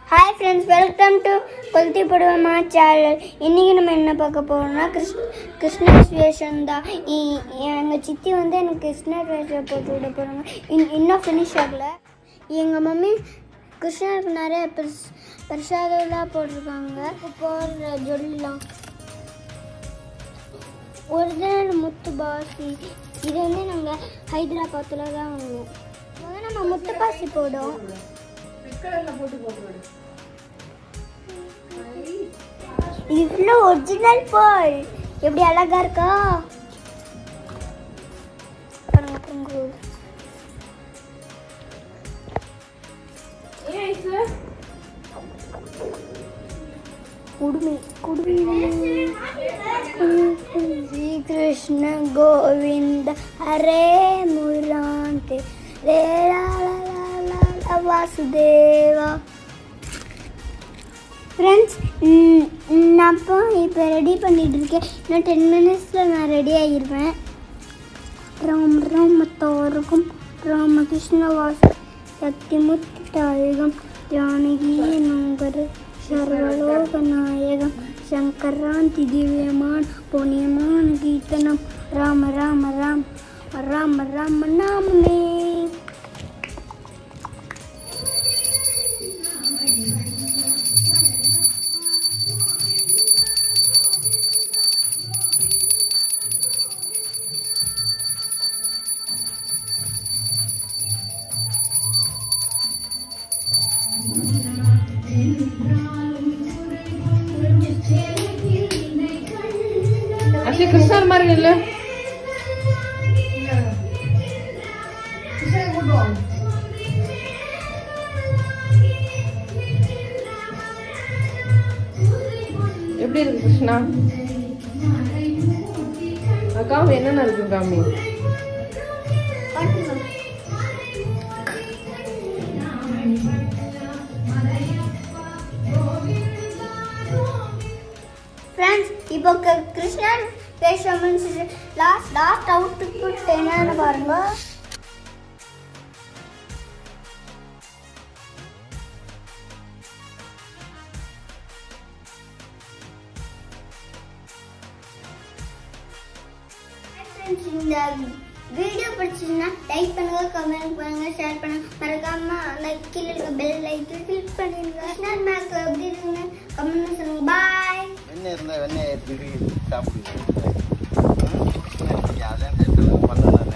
Hi friends welcome to கொல்தி படுவமா channel இன்றைக்கி நம்ம என்ன பார்க்க போகிறோம்னா கிருஷ் கிருஷ்ணர் வேஷம் தான் எங்கள் சித்தி வந்து எனக்கு கிருஷ்ணர் வேஷம் போட்டு விட போகிறாங்க இன் இன்னும் ஃபினிஷ் ஆகல எங்கள் மம்மி கிருஷ்ணருக்கு நிறைய பிரஸ் பிரசாதம்லாம் போட்டிருக்காங்க போடுற ஜொல்லாம் ஒரிஜினல் முத்து பாசி இது வந்து நாங்கள் ஹைதராபாத்தில் தான் வாங்குவோம் முதல்ல நம்ம முத்து பாசி போடும் இவ்வளோ ஒரிஜினல் பால் எப்படி அழகா இருக்கா பாருங்க பாருங்க. குடுமி குடுமி ஸ்ரீ கிருஷ்ண கோவிந்த ஹரே முராந்தே ரே லா லா லா லா லா வாசுதேவா ஃப்ரெண்ட்ஸ் நான் இப்போ இப்போ ரெடி பண்ணிட்டு இருக்கேன் இன்னும் டென் மினிட்ஸில் நான் ரெடி ஆகிருவேன் ராம் ராம தாரகம் ராமகிருஷ்ண வாச சக்திமுத்தி தாயகம் ஜானகி நங்கர் சர்வலோக நாயகம் சங்கராந்தி திவ்யமான் புண்ணியமான கீர்த்தனம் ராம ராம ராம் ராம ராம நாமமே அக்ஷய் கிருஷ்ணர் மாதிரி இல்ல எப்படி இருக்கு கிருஷ்ணா அக்கா என்னென்ன இருக்கு காமி ஃப்ரெண்ட்ஸ் இப்போ க- கிருஷ்ணன் வேஷம் லாஸ்ட் லாஸ்ட் அவுட் புட் என்னன்னு பாருங்க Hi friends, இந்த வீடியோ பிடிச்சிருந்தா லைக் பண்ணுங்க கமெண்ட் பண்ணுங்க ஷேர் பண்ணுங்க மறக்காம அந்த கீழே இருக்க பெல் லைக் கிளிக் பண்ணிருங்க கிருஷ்ணன் மேக் எப்படி இருக்குன்னு கமெண்ட் சொல்லுங்க பாய் வெண்ணெய் இருந்தால் வெண்ணெய் திருப்பி சாப்பிடுங்க ம்? அதான் டேஸ்ட்டு பண்ணலாம்